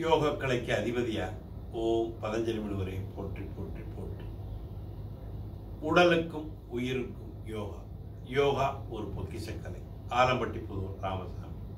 யோக கலைக்கு அதிபதியா ஓம் பதஞ்சலி முனிவரை போற்றி போற்றி போற்றி உடலுக்கும் உயிருக்கும் யோகா யோகா ஒரு பொக்கிஷக்கலை ஆலம்பட்டி புதூர் ராமசாமி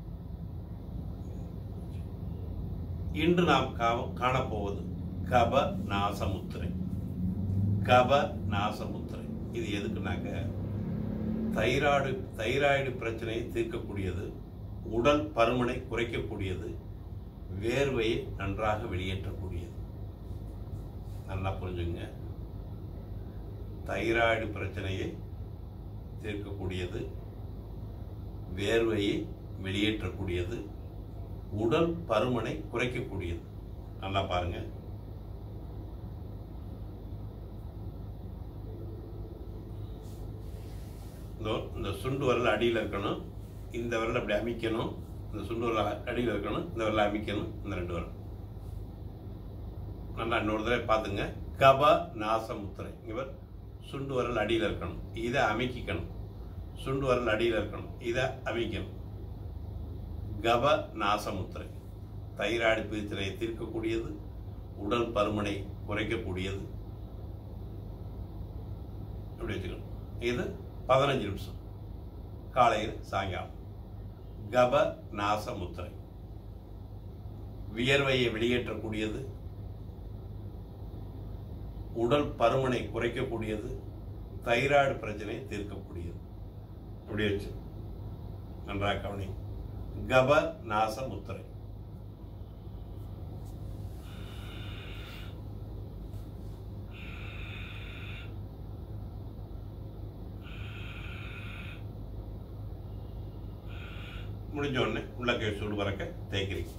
இன்று நாம் கா- காணப்போவது கப நாசமுத்திரை கப நாசமுத்திரை இது எதுக்குனாக்க தைராய்டு தைராய்டு பிரச்சனையை தீர்க்கக்கூடியது உடல் பருமனை குறைக்கக்கூடியது வேர்வையை நன்றாக வெளியேற்றக்கூடியது நல்லா புரிஞ்சுங்க தைராய்டு பிரச்சனையை தீர்க்கக்கூடியது வேர்வையை வெளியேற்றக்கூடியது உடல் பருமனை குறைக்கக்கூடியது நல்லா பாருங்க இதோ இந்த சுண்டு விரல் அடியில் இருக்கணும் இந்த விரல் அப்படி அமைக்கணும் இந்த சுண்டு விரல் அடியில் இருக்கணும் இந்த விரல் அமைக்கணும் இந்த ரெண்டு விரல் நல்லா இன்னொரு தடவை பார்த்துங்க கப நாசமுத்திரை இவர் சுண்டு விரல் அடியில் இருக்கணும் இதை அமைக்கிக்கணும் சுண்டு விரல் அடியில் இருக்கணும் இதை அமைக்கணும் கப நாசமுத்திரை தைராய்டு பிரச்சனையை தீர்க்கக்கூடியது உடல் பருமனை குறைக்கக்கூடியது இப்படி வச்சுக்கணும் இது பதினஞ்சு நிமிஷம் காலையில் சாயங்காலம் கப நாசமுத்திரை வியர்வையை வெளியேற்றக்கூடியது உடல் பருமனை குறைக்கக்கூடியது தைராய்டு பிரச்சனையை தீர்க்கக்கூடியது இப்படி வச்சு நன்றாக கவனி கப நாச முத்திரை முடிஞ்ச உடனே உள்ளக்கை சூடு பறக்க தேய்க்கிறீங்க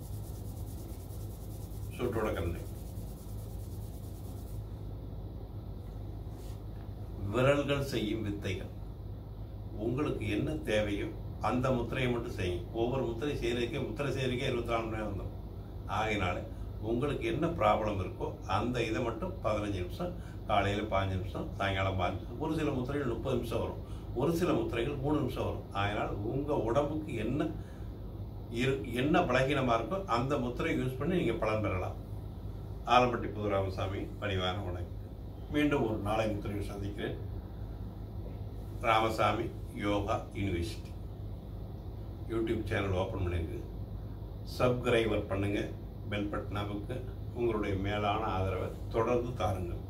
சூட்டோட கண்ணை விரல்கள் செய்யும் வித்தைகள் உங்களுக்கு என்ன தேவையோ அந்த முத்திரையை மட்டும் செய்யும் ஒவ்வொரு முத்திரை செய்யறதுக்கே முத்திரை செய்யறதுக்கே இருபத்தி நாலு மணி நேரம் வந்துடும் ஆகையினால உங்களுக்கு என்ன ப்ராப்ளம் இருக்கோ அந்த இதை மட்டும் பதினஞ்சு நிமிஷம் காலையில் பாஞ்சு நிமிஷம் சாயங்காலம் பாஞ்சு நிமிஷம் ஒரு சில முத்திரைகள் முப்பது நிமிஷம் வரும் ஒரு சில முத்திரைகள் மூணு நிமிஷம் வரும் அதனால் உங்கள் உடம்புக்கு என்ன இரு என்ன பலகீனமாக இருக்கோ அந்த முத்திரை யூஸ் பண்ணி நீங்கள் பலன் பெறலாம் ஆலம்பட்டி புது ராமசாமி பணிவான வணக்கம் மீண்டும் ஒரு நாளை முத்திரையில் சந்திக்கிறேன் Ramasamy yoga university YouTube channel open பண்ணிருக்கு சப்ஸ்கிரைபர் பண்ணுங்க பெல் பட்டனாவுக்கு உங்களுடைய மேலான ஆதரவை தொடர்ந்து தாருங்கள்